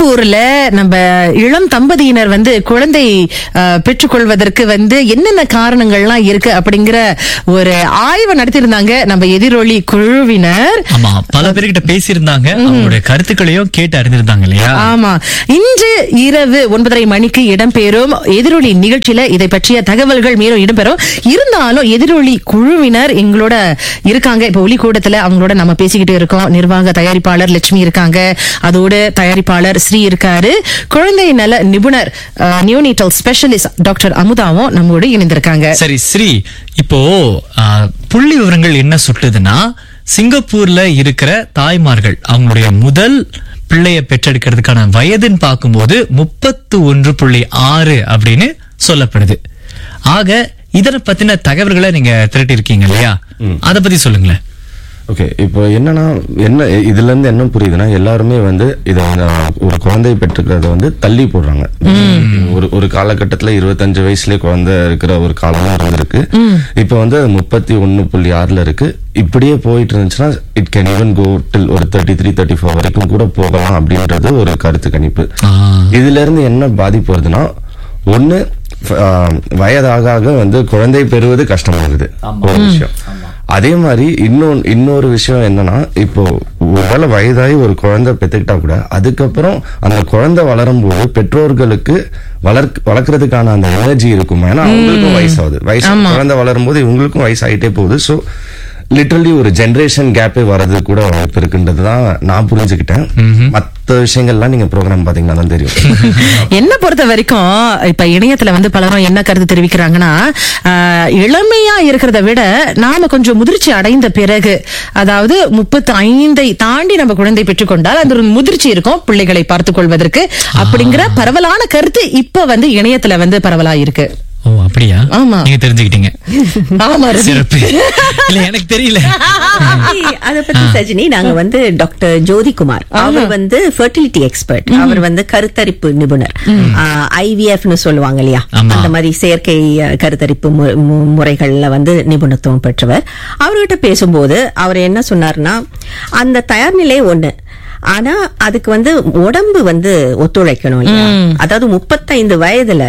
சிங்கப்பூர்ல நம்ம இளம் தம்பதியினர் வந்து குழந்தை அஹ், பெற்றுக்கொள்வதற்கு வந்து என்னென்ன காரணங்கள்லாம் இருக்கு அப்படிங்கிற ஒரு ஆய்வு நடத்தியிருந்தாங்க நம்ம எதிரொலி குழுவினர் ஆமா பல பேர்கிட்ட பேசியிருந்தாங்க அவங்களுடைய கருத்துக்களையும் கேட்டு அறிந்திருந்தாங்க இல்லையா ஆமா இன்று இரவு ஒன்பதரை மணிக்கு இடம்பெறும் எதிரொலி நிகழ்ச்சியில இதை பற்றிய தகவல்கள் மேலும் இடம்பெறும் இருந்தாலும் எதிரொலி குழுவினர் எங்களோட இருக்காங்க இப்ப ஒலி கூடத்துல அவங்களோட நம்ம பேசிக்கிட்டு இருக்கோம் நிர்வாக தயாரிப்பாளர் லட்சுமி இருக்காங்க அதோடு தயாரிப்பாளர் ஸ்ரீ இருக்காரு குழந்தை நல நிபுணர் நியூனிட்டல் ஸ்பெஷலிஸ்ட் டாக்டர் அமுதாவும் நம்மோடு இணைந்திருக்காங்க சரி ஸ்ரீ இப்போ ஆ, புள்ளி விவரங்கள் என்ன சுட்டுதுன்னா சிங்கப்பூர்ல இருக்கிற தாய்மார்கள் அவங்களுடைய முதல் பிள்ளைய பெற்றெடுக்கிறதுக்கான வயதுன்னு பார்க்கும்போது முப்பத்து ஒன்று புள்ளி ஆறு அப்படின்னு சொல்லப்படுது ஆக இதனை பத்தின தகவல்களை நீங்க திரட்டி இருக்கீங்க இல்லையா அத பத்தி சொல்லுங்களேன் ஓகே இப்போ என்னன்னா என்ன இதுல இருந்து என்ன புரியுதுன்னா எல்லாருமே வந்து இத வந்து, ஒரு குழந்தை பெற்றுக்கிறத வந்து தள்ளி போடுறாங்க ஒரு ஒரு காலகட்டத்துல இருபத்தஞ்சு வயசுலயே குழந்தை இருக்கிற ஒரு காலமும் இருந்திருக்கு இப்போ வந்து அது முப்பத்தி ஒன்னு புள்ளி ஆறுல இருக்கு இப்படியே போயிட்டு இருந்துச்சுன்னா it can even go till ஒரு தேர்ட்டி த்ரீ தேர்ட்டி ஃபோர் வரைக்கும் கூட போகலாம் அப்படின்றது ஒரு கருத்து கணிப்பு ஆ. இதுல இருந்து என்ன பாதிப்பு வருதுன்னா ஒண்ணு ஆஹ், வயதாக ஆக வந்து குழந்தை பெறுவது கஷ்டமாகுது ஒரு விஷயம் அதே மாதிரி இன்னொன்னு இன்னொரு விஷயம் என்னன்னா இப்போ ஒருவேளை வயதாகி ஒரு குழந்தை பெத்துக்கிட்டா கூட அதுக்கப்புறம் அந்த குழந்தை வளரும் போது பெற்றோர்களுக்கு வளர்க் வளர்க்கறதுக்கான அந்த எனர்ஜி இருக்கும் ஏன்னா அவங்களுக்கும் வயசாகுது வயசு குழந்தை வளரும் போது இவங்களுக்கும் வயசாயிட்டே போகுது ஸோ லிட்டரலி ஒரு ஜெனரேஷன் கேப்பே வர்றது கூட வாய்ப்பு இருக்குன்றது தான் நான் புரிஞ்சுக்கிட்டேன் மற்ற விஷயங்கள்லாம் நீங்க ப்ரோக்ராம் பாத்தீங்கன்னா தான் தெரியும் என்ன பொறுத்த வரைக்கும் இப்ப இணையத்துல வந்து பலரும் என்ன கருத்து தெரிவிக்கிறாங்கன்னா ஆஹ், இளமையா இருக்கிறத விட நாம கொஞ்சம் முதிர்ச்சி அடைந்த பிறகு அதாவது முப்பத்தி ஐந்தை தாண்டி நம்ம குழந்தை பெற்றுக்கொண்டால் அந்த ஒரு முதிர்ச்சி இருக்கும் பிள்ளைகளை பார்த்துக் கொள்வதற்கு அப்படிங்கிற பரவலான கருத்து இப்ப வந்து இணையத்துல வந்து பரவலா இருக்கு ஓ அப்படியா ஆமா. நீங்க தெரிஞ்சுக்கிட்டீங்க ஆமா ரவி. சிறப்பு இல்ல எனக்கு தெரியல அத பத்தி சஜினி நாங்க வந்து டாக்டர் ஜோதிகுமார் அவர் வந்து ஃபெர்டிலிட்டி எக்ஸ்பர்ட் அவர் வந்து கருத்தரிப்பு நிபுணர் ஐவிஎஃப்னு சொல்லுவாங்க இல்லையா ஆமா. அந்த மாதிரி செயற்கை அஹ், கருத்தரிப்பு மு- மு- முறைகள்ல வந்து நிபுணத்துவம் பெற்றவர் அவர்கிட்ட பேசும்போது அவர் என்ன சொன்னார்னா அந்த தயார்நிலை ஒண்ணு ஆனா அதுக்கு வந்து உடம்பு வந்து ஒத்துழைக்கணும் இல்லையா அதாவது முப்பத்தைந்து வயதுல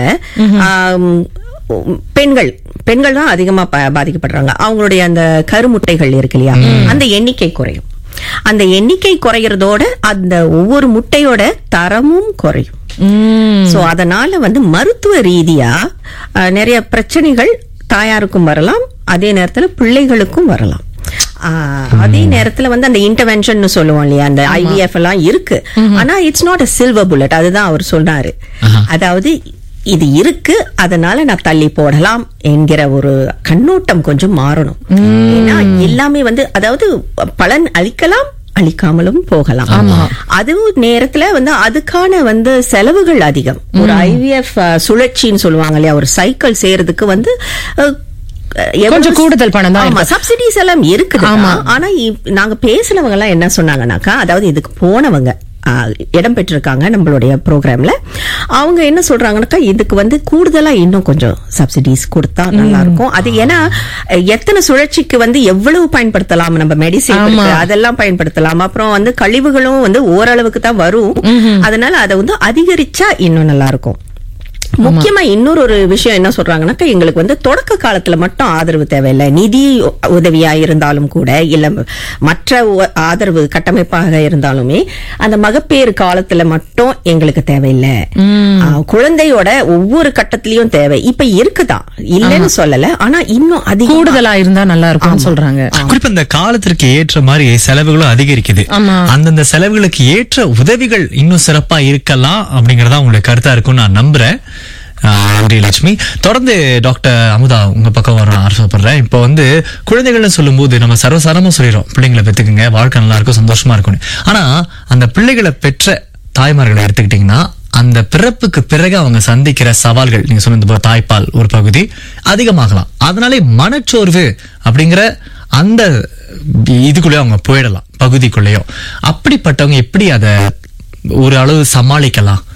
ஆம், பெண்கள் பெண்கள் தான் அதிகமா ப- பாதிக்கப்படுறாங்க அவங்களுடைய அந்த கருமுட்டைகள் இருக்கு இல்லையா அந்த எண்ணிக்கை குறையும் அந்த எண்ணிக்கை குறையறதோட அந்த ஒவ்வொரு முட்டையோட தரமும் குறையும் உம். சோ அதனால வந்து மருத்துவ ரீதியா அஹ், நிறைய பிரச்சனைகள் தாயாருக்கும் வரலாம் அதே நேரத்துல பிள்ளைகளுக்கும் வரலாம் ஆஹ், அதே நேரத்துல வந்து அந்த இன்டர்வென்ஷன் சொல்லுவோம் இல்லையா அந்த ஐவிஎஃப் எல்லாம் இருக்கு ஆனா it's not a silver bullet அதுதான் அவர் சொன்னாரு அதாவது இது இருக்கு அதனால நான் தள்ளி போடலாம் என்கிற ஒரு கண்ணோட்டம் கொஞ்சம் மாறணும் ஏன்னா எல்லாமே வந்து அதாவது பலன் அளிக்கலாம் அளிக்காமலும் போகலாம் அதுவும் நேரத்துல வந்து அதுக்கான வந்து செலவுகள் அதிகம் ஒரு ஐவிஎஃப் சுழற்சின்னு சொல்லுவாங்க இல்லையா ஒரு சைக்கிள் செய்யறதுக்கு வந்து அஹ், எவ்வளவு- கொஞ்சம் கூடுதல் பணம் தான் ஆமா இருக்கு. சப்சிடிஸ் எல்லாம் இருக்குது ஆனா இப்- நாங்க பேசினவங்க எல்லாம் என்ன சொன்னாங்கன்னாக்கா அதாவது இதுக்கு போனவங்க ஆ, இடம் பெற்றிருக்காங்க நம்மளுடைய ப்ரோக்ராம்ல அவங்க என்ன சொல்றாங்கன்னாக்கா இதுக்கு வந்து கூடுதலா இன்னும் கொஞ்சம் சப்சிடிஸ் கொடுத்தா நல்லா இருக்கும் அது ஏன்னா அஹ், எத்தனை சுழற்சிக்கு வந்து எவ்வளவு பயன்படுத்தலாம் நம்ம மெடிசன் அதெல்லாம் பயன்படுத்தலாம் அப்புறம் வந்து கழிவுகளும் வந்து ஓரளவுக்கு தான் வரும் அதனால அதை வந்து அதிகரிச்சா இன்னும் நல்லா இருக்கும் முக்கியமா இன்னொரு ஒரு விஷயம் என்ன சொல்றாங்கன்னாக்கா எங்களுக்கு வந்து தொடக்க காலத்துல மட்டும் ஆதரவு தேவையில்லை நிதி உதவியா இருந்தாலும் கூட இல்ல மற்ற உ- ஆதரவு கட்டமைப்பாக இருந்தாலுமே அந்த மகப்பேறு காலத்துல மட்டும் எங்களுக்கு தேவையில்லை ஆ, குழந்தையோட ஒவ்வொரு கட்டத்திலயும் தேவை இப்ப இருக்குதான் இல்லைன்னு சொல்லல ஆனா இன்னும் அதிகம் கூடுதலா இருந்தா நல்லா இருக்கும்னு சொல்றாங்க குறிப்பா இந்த காலத்திற்கு ஏற்ற மாதிரி செலவுகளும் அதிகரிக்குது ஆமா. அந்தந்த செலவுகளுக்கு ஏற்ற உதவிகள் இன்னும் சிறப்பா இருக்கலாம் அப்படிங்கறதா உங்களுடைய கருத்தா இருக்கும்னு நான் நம்புறேன் ஆஹ் நன்றி லட்சுமி தொடர்ந்து டாக்டர் அமுதா உங்க பக்கம் வர ஆசைப்படுறேன் இப்போ வந்து குழந்தைகள்னு சொல்லும்போது நம்ம சர்வசாரமா சொல்லிடுறோம் பிள்ளைங்களை பெத்துக்குங்க வாழ்க்கை நல்லா இருக்கும் சந்தோஷமா இருக்கும்னு ஆனா அந்த பிள்ளைகளை பெற்ற தாய்மார்களை எடுத்துக்கிட்டீங்கன்னா அந்த பிறப்புக்கு பிறகு அவங்க சந்திக்கிற சவால்கள் நீங்க சொன்னது போல தாய்ப்பால் ஒரு பகுதி அதிகமாகலாம் அதனாலே மனச்சோர்வு அப்படிங்கிற அந்த இதுக்குள்ளே அவங்க போயிடலாம் பகுதிக்குள்ளேயோ அப்படிப்பட்டவங்க எப்படி அதை ஒரு அளவு சமாளிக்கலாம்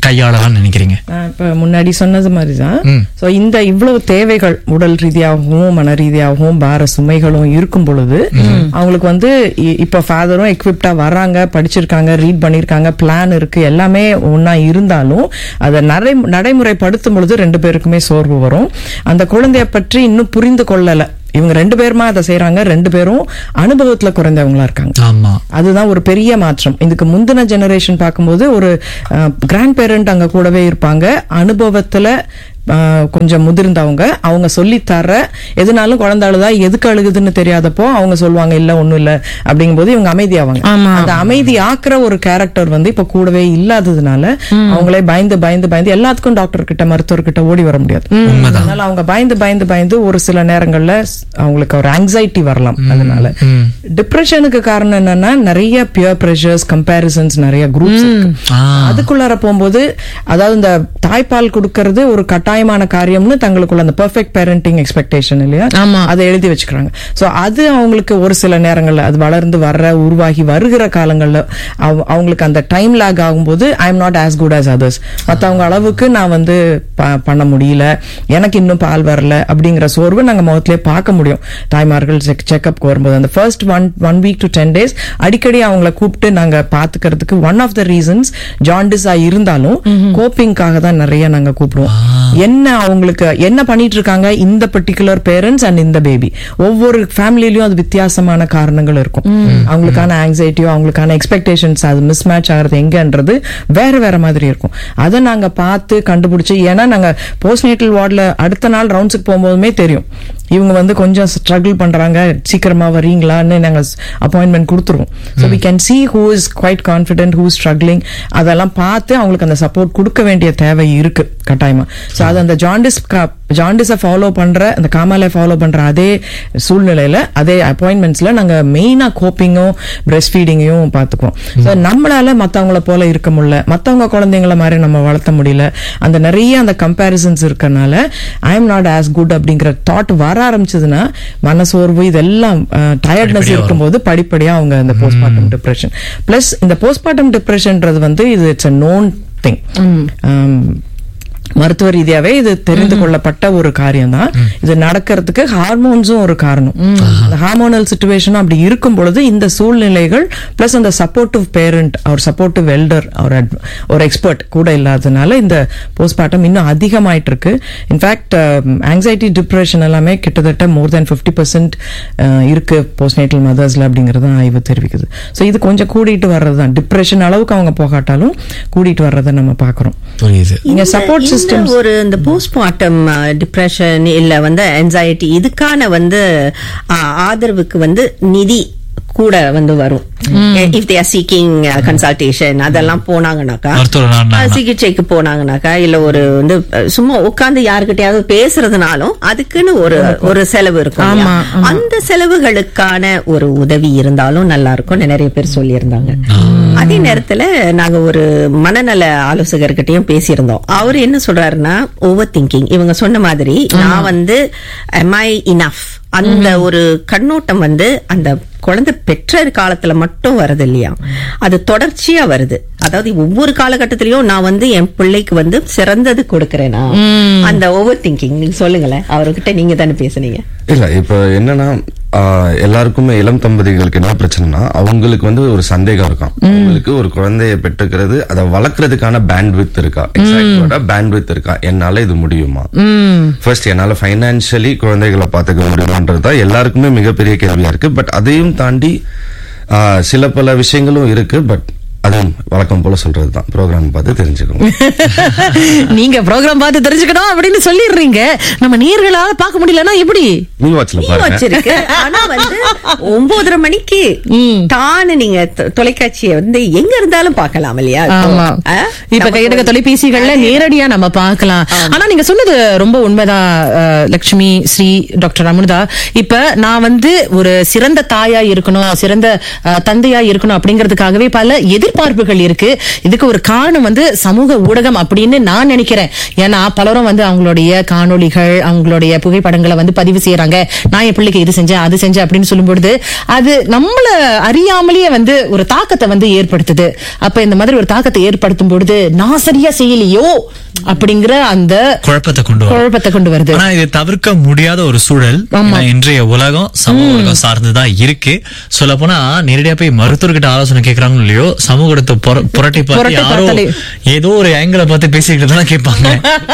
கையாளலாம்னு நினைக்கிறீங்க நான் இப்ப முன்னாடி சொன்னது மாதிரிதான் ம். சோ இந்த இவ்வளவு தேவைகள் உடல் ரீதியாகவும் மன ரீதியாகவும் பார சுமைகளும் இருக்கும் பொழுது அவங்களுக்கு வந்து இ- இப்ப ஃபாதரும் எக்விப்டா வர்றாங்க படிச்சிருக்காங்க ரீட் பண்ணிருக்காங்க பிளான் இருக்கு எல்லாமே ஒண்ணா இருந்தாலும் அதை நடை நடைமுறைப்படுத்தும் பொழுது ரெண்டு பேருக்குமே சோர்வு வரும் அந்த குழந்தைய பற்றி இன்னும் புரிந்து கொள்ளல இவங்க ரெண்டு பேருமா அதை செய்றாங்க ரெண்டு பேரும் அனுபவத்துல குறைந்தவங்களா இருக்காங்க ஆமா அதுதான் ஒரு பெரிய மாற்றம் இதுக்கு முந்தின ஜெனரேஷன் பார்க்கும்போது ஒரு கிராண்ட் பேரண்ட் அங்க கூடவே இருப்பாங்க அனுபவத்துல அஹ், கொஞ்சம் முதிர்ந்தவங்க அவங்க சொல்லி தர எதுனாலும் குழந்தை அழுதா எதுக்கு அழுகுதுன்னு தெரியாதப்போ அவங்க சொல்லுவாங்க இல்ல ஒண்ணும் இல்ல அப்படிங்கும்போது இவங்க அமைதியாவாங்க ஆமா. அந்த அமைதி ஆக்குற ஒரு கேரக்டர் வந்து இப்ப கூடவே இல்லாததுனால அவங்களே பயந்து பயந்து பயந்து எல்லாத்துக்கும் டாக்டர் கிட்ட மருத்துவர் கிட்ட ஓடி வர முடியாது அதனால அவங்க பயந்து பயந்து பயந்து ஒரு சில நேரங்கள்ல ஸ்- அவங்களுக்கு ஒரு ஆங்ஸைட்டி வரலாம் அதனால டிப்ரெஷனுக்கு காரணம் என்னன்னா நிறைய பியர் ப்ரெஷர்ஸ் கம்பேரிசன்ஸ் நிறைய குரூப்ஸ் ஆ. அதுக்குள்ளார போகும்போது அதாவது இந்த தாய்ப்பால் கொடுக்கறது ஒரு கட்டாயமான காரியம்னு தங்களுக்குள்ள அந்த பெர்ஃபெக்ட் பேரண்டிங் எக்ஸ்பெக்டேஷன் இல்லையா ஆமா. அதை எழுதி வச்சுக்கிறாங்க சோ அது அவங்களுக்கு ஒரு சில நேரங்கள்ல அது வளர்ந்து வர்ற உருவாகி வருகிற காலங்கள்ல அவ- அவங்களுக்கு அந்த டைம் லேக் ஆகும்போது I am not as good as others மத்தவங்க அளவுக்கு நான் வந்து ப- பண்ண முடியல எனக்கு இன்னும் பால் வரல அப்படிங்கிற சோர்வு நாங்க முகத்திலே பார்க்க முடியும் தாய்மார்கள் செக்அப்க்கு வரும்போது அந்த first one one week to ten days அடிக்கடி அவங்கள கூப்பிட்டு நாங்க பாத்துக்கிறதுக்கு ஒன் ஆஃப் த ரீசன்ஸ் ஜாண்டிஸா இருந்தாலும் கோப்பிங்காக தான் நிறைய நாங்க கூப்பிடுவோம் என்ன அவங்களுக்கு என்ன பண்ணிட்டு இருக்காங்க இந்த பர்டிகுலர் பேரண்ட்ஸ் அண்ட் இந்த பேபி ஒவ்வொரு ஃபேமிலிலயும் அது வித்தியாசமான காரணங்கள் இருக்கும் அவங்களுக்கான ஆங்ஸைட்டியோ அவங்களுக்கான எக்ஸ்பெக்டேஷன்ஸ் அது மிஸ் மேட்ச் ஆகிறது எங்கன்றது வேற வேற மாதிரி இருக்கும் அதை நாங்க பார்த்து கண்டுபிடிச்சு ஏன்னா நாங்க போஸ்ட்நேட்டல் வார்டில் அடுத்த நாள் ரவுண்ட்ஸுக்கு போகும்போதுமே தெரியும் இவங்க வந்து கொஞ்சம் ஸ்ட்ரகிள் பண்றாங்க சீக்கிரமா வரீங்களான்னு நாங்க அப்பாயின்மெண்ட் கொடுத்துருவோம் so we can see who is quite confident who is struggling அதெல்லாம் பார்த்து அவங்களுக்கு அந்த சப்போர்ட் கொடுக்க வேண்டிய தேவை இருக்கு கட்டாயமா ஸோ அது அந்த ஜாண்டிஸ் ஜாண்டிஸை ஃபாலோ பண்ற அந்த காமாலை ஃபாலோ பண்ற அதே சூழ்நிலையில அதே அப்பாயின்மெண்ட்ஸ்ல நாங்க மெயினா கோப்பிங்கும் பிரஸ்ட் ஃபீடிங்கையும் பார்த்துக்குவோம் ஸோ நம்மளால மத்தவங்கள போல இருக்க முடியல மத்தவங்க குழந்தைங்கள மாதிரி நம்ம வளர்த்த முடியல அந்த நிறைய அந்த கம்பேரிசன்ஸ் இருக்கறனால I am not as good அப்படிங்கிற தாட் வர ஆரம்பிச்சதுன்னா மனசோர்வு இதெல்லாம் டயர்ட்னஸ் படிப்படியா இருக்கும்போது படிப்படியா அவங்க இந்த போஸ்ட்மார்ட்டம் டிப்ரெஷன் பிளஸ் இந்த போஸ்ட்மார்ட்டம் டிப்ரெஷன்ன்றது வந்து இது இட்ஸ் அ நோன் திங் மருத்துவ ரீதியாவே இது தெரிந்து கொள்ளப்பட்ட ஒரு காரியம் தான் இது நடக்கிறதுக்கு ஹார்மோன்ஸும் ஒரு காரணம் அந்த ஹார்மோனல் சுச்சுவேஷனும் அப்படி இருக்கும் பொழுது இந்த சூழ்நிலைகள் பிளஸ் அந்த சப்போர்ட்டிவ் பேரண்ட் அவர் சப்போர்ட்டிவ் வெல்டர் அவர் adv- ஒரு எக்ஸ்பர்ட் கூட இல்லாதனால இந்த போஸ்ட்மார்ட்டம் இன்னும் அதிகமாயிட்டு இருக்கு இன்ஃபேக்ட் ஆங்ஸைட்டி டிப்ரெஷன் எல்லாமே கிட்டத்தட்ட மோர் தென் ஃபிஃப்டி பர்சன்ட் இருக்கு போஸ்ட்நேட்டல் மதர்ஸ்ல அப்படிங்கறது ஆய்வு தெரிவிக்குது ஸோ இது கொஞ்சம் கூடிட்டு வர்றது தான் டிப்ரெஷன் அளவுக்கு அவங்க போகாட்டாலும் கூடிட்டு வர்றதை நம்ம பார்க்கறோம் புரியுது இங்க இந்த- support இந்த systems- ஒரு இந்த போஸ்ட்மார்ட்டம் டிப்ரெஷன் இல்ல வந்து anxiety இதுக்கான வந்து ஆ, ஆதரவுக்கு வந்து நிதி கூட வந்து வரும் if they are seeking consultation அதெல்லாம் போனாங்கனாக்கா மருத்துவர் நாடினாங்கன்னா. ஆ, சிகிச்சைக்கு போனாங்கனாக்கா இல்ல ஒரு வந்து அஹ், சும்மா உட்கார்ந்து யாருக்கிட்டயாவது பேசுறதுனாலும் அதுக்குன்னு ஒரு ஒரு செலவு இருக்கும் இல்லையா? அந்த செலவுகளுக்கான ஒரு உதவி இருந்தாலும் நல்லா இருக்கும்னு நிறைய பேர் சொல்லியிருந்தாங்க அதே நேரத்துல நாங்க ஒரு மனநல ஆலோசகர்கிட்டயும் பேசியிருந்தோம் அவர் என்ன சொல்றாருன்னா ஓவர் திங்கிங் இவங்க சொன்ன மாதிரி நான் வந்து am I enough அந்த ஒரு கண்ணோட்டம் வந்து அந்த குழந்தை பெற்ற காலத்துல மட்டும் வருது இல்லையா அது தொடர்ச்சியா வருது அதாவது ஒவ்வொரு காலகட்டத்திலயும் நான் வந்து என் பிள்ளைக்கு வந்து சிறந்தது கொடுக்கறேனா அந்த ஓவர் திங்கிங் நீங்க சொல்லுங்களேன் அவர்கிட்ட நீங்க தானே பேசுனீங்க இல்ல இப்ப என்னன்னா ஆஹ், எல்லாருக்குமே இளம் தம்பதிகளுக்கு என்ன பிரச்சனைனா அவங்களுக்கு வந்து ஒரு சந்தேகம் இருக்கும் அவங்களுக்கு ஒரு குழந்தையை பெற்றுக்கிறது அதை வளர்க்கறதுக்கான பேண்ட்வித் இருக்கா எக்ஸாக்டோட பேண்ட்வித் இருக்கா என்னால இது முடியுமா ஃபர்ஸ்ட் என்னால ஃபைனான்சியலி குழந்தைகளை பார்த்துக்க முடியுமான்றது தான் எல்லாருக்குமே மிகப்பெரிய கேள்வியா இருக்கு பட் அதையும் தாண்டி ஆஹ், சில பல விஷயங்களும் இருக்கு பட் அது வழக்கம் போல சொல்றதுதான் ப்ரோக்ராம் பார்த்து தெரிஞ்சுக்கோங்க நீங்க ப்ரோக்ராம் பார்த்து தெரிஞ்சுக்கணும் அப்படின்னு சொல்லிடுறீங்க நம்ம நேர்களால பார்க்க முடியலன்னா எப்படி நீ வாட்ச்ல நீ பாருங்க வச்சிருக்கு ஆனா வந்து ஒன்பதரை மணிக்கு தானே நீங்க தொ- தொலைக்காட்சியை வந்து எங்க இருந்தாலும் பார்க்கலாம் இல்லையா இப்போ, ஆமா ஆ? இப்ப நமக்கு கையடக்க வந்து- தொலைபேசிகள்ல நேரடியா நம்ம பார்க்கலாம் ஆனா நீங்க சொன்னது ரொம்ப உண்மைதான் அஹ், லட்சுமி ஸ்ரீ டாக்டர் அமிர்தா இப்ப நான் வந்து ஒரு சிறந்த தாயா இருக்கணும் சிறந்த அஹ், தந்தையா இருக்கணும் அப்படிங்கறதுக்காகவே பல எதிர்பார்ப்பு எதிர்பார்ப்புகள் இருக்கு இதுக்கு ஒரு காரணம் வந்து சமூக ஊடகம் அப்படின்னு நான் நினைக்கிறேன் ஏன்னா பலரும் வந்து அவங்களுடைய காணொளிகள் அவங்களுடைய புகைப்படங்களை வந்து பதிவு செய்யறாங்க நான் என் பிள்ளைக்கு இது செஞ்சேன் அது செஞ்சேன் அப்படின்னு சொல்லும்பொழுது அது நம்மள அறியாமலேயே வந்து ஒரு தாக்கத்தை வந்து ஏற்படுத்துது அப்ப இந்த மாதிரி ஒரு தாக்கத்தை ஏற்படுத்தும் பொழுது நான் சரியா செய்யலையோ அப்படிங்கிற அந்த குழப்பத்தை கொண்டு வரும் குழப்பத்தை கொண்டு வருது ஆனா இது தவிர்க்க முடியாத ஒரு சூழல் ஏன்னா இன்றைய உலகம் சமூக உலகம் சார்ந்துதான் இருக்கு சொல்ல போனா நேரடியா போய் மருத்துவர்கிட்ட ஆலோசனை கேக்குறாங்களோ இல்லையோ சமூகத்தை புர- புரட்டி பார்த்து புரட்டி யாரோ பார்த்தாலே. ஏதோ ஒரு ஆங்கிளை பார்த்து பேசிக்கிட்டு தான் கேட்பாங்க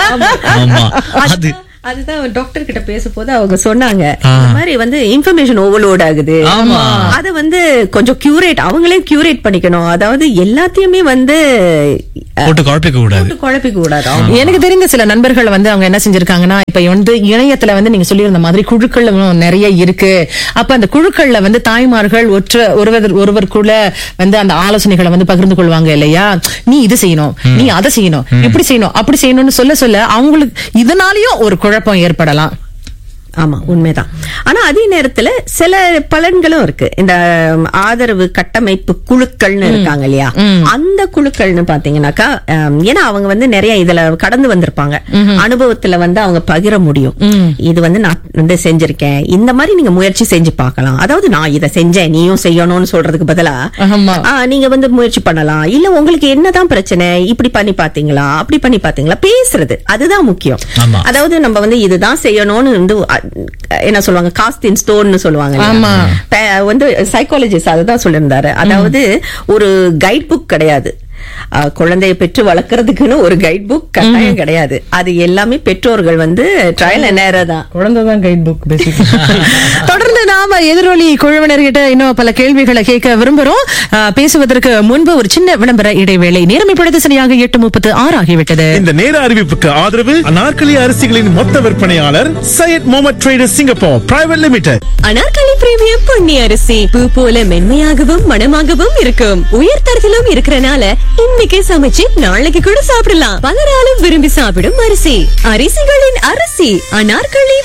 ஆமா அது அதுதான் டாக்டர் கிட்ட பேசும்போது அவங்க சொன்னாங்க ஆ. இந்த மாதிரி வந்து இன்ஃபர்மேஷன் ஓவர்லோட் ஆகுது ஆமா. அத வந்து கொஞ்சம் கியூரேட் அவங்களே கியூரேட் பண்ணிக்கணும் அதாவது எல்லாத்தையுமே வந்து அஹ், போட்டு குழப்பிக்க கூடாது போட்டு குழப்பிக்க கூடாது அவங்க எனக்கு தெரிந்த சில நண்பர்கள் வந்து அவங்க என்ன செஞ்சிருக்காங்கன்னா இப்ப வந்து இணையத்துல வந்து நீங்க சொல்லியிருந்த மாதிரி குழுக்கள் நிறைய இருக்கு அப்ப அந்த குழுக்கள்ல வந்து தாய்மார்கள் ஒற்ற ஒருவர் ஒருவருக்குள்ள வந்து அந்த ஆலோசனைகளை வந்து பகிர்ந்து கொள்வாங்க இல்லையா நீ இது செய்யணும் நீ அதை செய்யணும் இப்படி செய்யணும் அப்படி செய்யணும்னு சொல்ல சொல்ல அவங்களுக்கு இதனாலயும் ஒரு குழப்பம் ஏற்படலாம் ஆமா உண்மைதான் ஆனா அதே நேரத்துல சில பலன்களும் இருக்கு இந்த ம், ஆதரவு கட்டமைப்பு குழுக்கள்னு இருக்காங்க இல்லையா அந்த குழுக்கள்னு பாத்தீங்கன்னாக்கா ம், ஏன்னா அவங்க வந்து நிறைய இதுல கடந்து வந்திருப்பாங்க அனுபவத்துல வந்து அவங்க பகிர முடியும் இது வந்து நான் வந்து செஞ்சிருக்கேன் இந்த மாதிரி நீங்க முயற்சி செஞ்சு பார்க்கலாம் அதாவது நான் இதை செஞ்சேன் நீயும் செய்யணும்னு சொல்றதுக்கு பதிலா ஆமா. ஆ, நீங்க வந்து முயற்சி பண்ணலாம் இல்ல உங்களுக்கு என்னதான் பிரச்சனை இப்படி பண்ணி பாத்தீங்களா அப்படி பண்ணி பாத்தீங்களா பேசுறது அதுதான் முக்கியம் ஆமா. அதாவது நம்ம வந்து இதுதான் செய்யணும்னு வந்து அ, என்ன சொல்லுவாங்க காஸ்ட் இன் ஸ்டோன்னு சொல்லுவாங்க இல்லையா? ஆமா. பே- வந்து சைக்காலஜிஸ்ட் அதுதான் சொல்லியிருந்தாரு அதாவது ஒரு கைட் புக் கிடையாது அ, குழந்தையை பெற்று வளர்க்கறதுக்குன்னு ஒரு கைட் புக் கட்டாயம் கிடையாது அது எல்லாமே பெற்றோர்கள் வந்து ட்ரையல் நேரம் தான் குழந்தை தான் கைட் புக் பேசிக் தொடர்ந்து நாம எதிரொலி குழுவினர்கிட்ட இன்னும் பல கேள்விகளை கேட்க விரும்புறோம் ஆஹ், பேசுவதற்கு முன்பு ஒரு சின்ன விளம்பர இடைவேளை நேரம் இப்பொழுது சரியாக எட்டு முப்பத்து ஆறு ஆகிவிட்டது இந்த நேர அறிவிப்புக்கு ஆதரவு அனார்கலி அரிசிகளின் மொத்த விற்பனையாளர் Syed Mohammed traders Singapore private limited Anarkali premium Ponni அரிசி பூ போல மென்மையாகவும் மணமாகவும் இருக்கும் உயர் தரத்திலும் இருக்கறனால இன்னைக்கு சமைச்சு நாளைக்கு கூட சாப்பிடலாம் பலராலும் விரும்பி சாப்பிடும் அரிசி அரிசிகளின் அரசி அனார்கலி